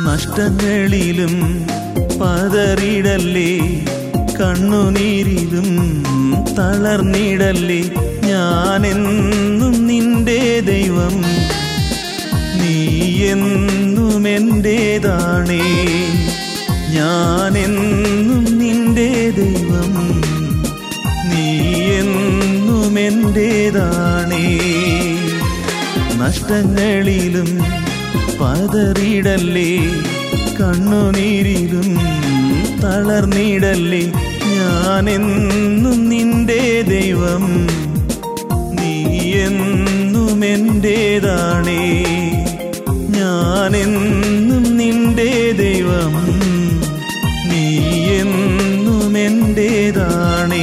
നഷ്ടങ്ങളിലും പതറിടല്ലേ കണ്ണുനീരിലും തളർന്നിടല്ലേ ഞാനെന്നും നിന്റെ ദൈവം നീ എന്നും എന്റേതാണേ ഞാനെന്നും നിന്റെ ദൈവം നീ എന്നും എന്റേതാണേ നഷ്ടങ്ങളിലും പതറിടല്ലേ കണ്ണുനീരിലും തളർന്നിടല്ലേ ഞാനെന്നും നിന്റെ ദൈവം നീ എന്നും എന്റേതാണേ ഞാനെന്നും നിന്റെ ദൈവം നീ എന്നും എന്റേതാണേ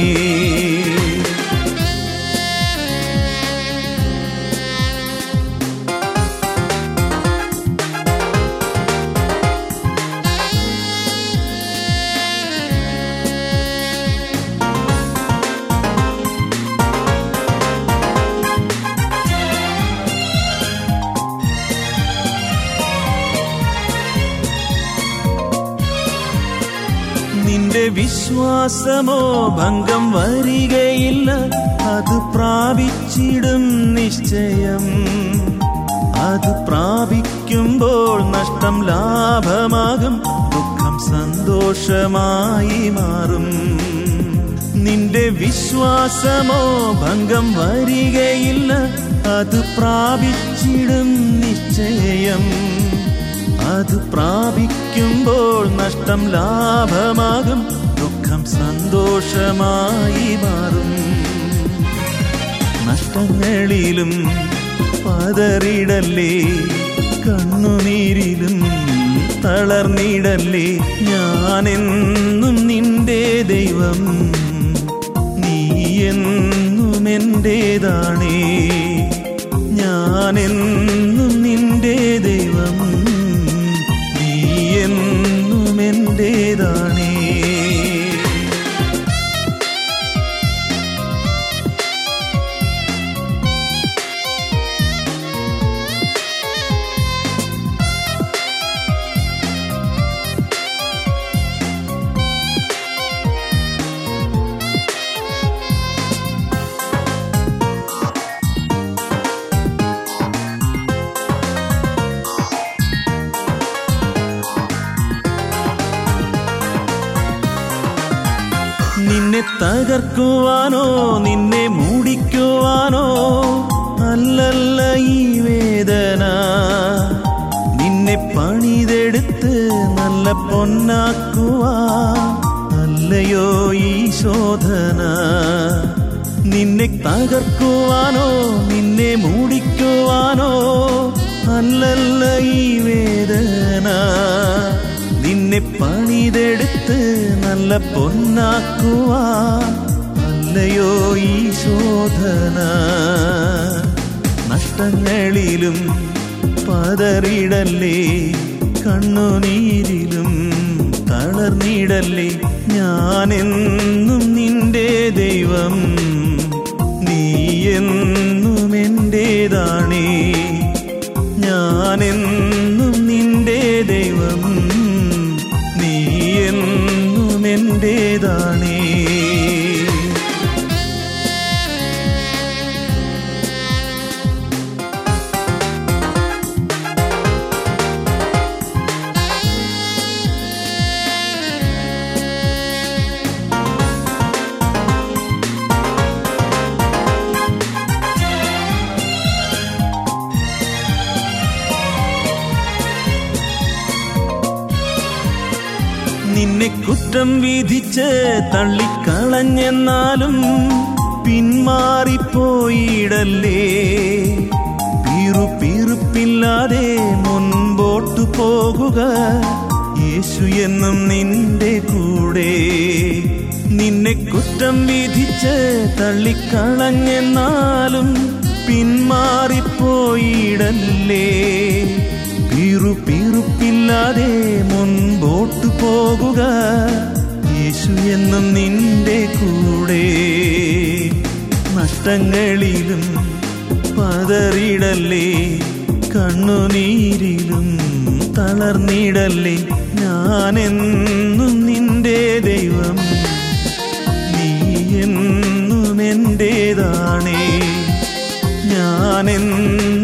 നിന്റെ വിശ്വാസമോ ഭംഗം വരികയില്ല അത് പ്രാപിച്ചിടും നിശ്ചയം അത് പ്രാപിക്കുമ്പോൾ നഷ്ടം ലാഭമാകും ദുഃഖം സന്തോഷമായി മാറും നിന്റെ വിശ്വാസമോ ഭംഗം വരികയില്ല അത് പ്രാപിച്ചിടും നിശ്ചയം അത് പ്രാപിക്കുമ്പോൾ നഷ്ടം ലാഭമാകും ദുഃഖം സന്തോഷമായി മാറും നഷ്ടങ്ങളിലും പതറിടല്ലേ കണ്ണുനീരിലും തളർന്നിടല്ലേ ഞാനെന്നും നിന്റെ ദൈവം നീ എന്നും എന്റേതാണേ ഞാനെന്നും നിന്റെ ദൈവം നീ എന്നും എന്റേതാണേ നിന്നെ തകർക്കുവാനോ നിന്നെ മൂടിക്കുവാനോ അല്ലല്ല ഈ വേദന നിന്നെ പണിതെടുത്ത് നല്ല പൊന്നാക്കുവാ അല്ലയോ ഈ ശോധന നിന്നെ തകർക്കുവാനോ നിന്നെ മൂടിക്കുവാനോ അല്ലല്ല ഈ വേദന നിന്നെ പണിതെടുത്ത് നല്ല പൊന്നാക്കുവാ അല്ലയോ ഈ ശോധന നഷ്ടങ്ങളിലും പതറിടല്ലേ കണ്ണുനീരിലും തളർന്നിടല്ലേ ഞാനെന്നും നിന്റെ ദൈവം നീ എന്നും എന്റേതാണേ ഞാനെന്നും നിന്റെ ദൈവം നീ എന്നും എന്റേതാണേ നിന്നെ കുറ്റം വിധിച്ച് തള്ളിക്കളഞ്ഞെന്നാലും പിന്മാറിപ്പോയിടല്ലേ പീറുപീറുപ്പില്ലാതെ മുൻപോട്ടു പോകുക യേശു എന്നും നിന്റെ കൂടെ നിന്നെ കുറ്റം വിധിച്ച് തള്ളിക്കളഞ്ഞെന്നാലും പിന്മാറിപ്പോയിടല്ലേ പീറുപീറുപ്പില്ലാതെ മുൻപോട്ടു പോകുക യേശു എന്നും നിന്റെ കൂടെ നഷ്ടങ്ങളിലും പതറിടല്ലേ കണ്ണുനീരിലും തളർന്നിടല്ലേ ഞാനെന്നും നിന്റെ ദൈവം നീ എന്നും എന്റേതാണേ ഞാനെന്നും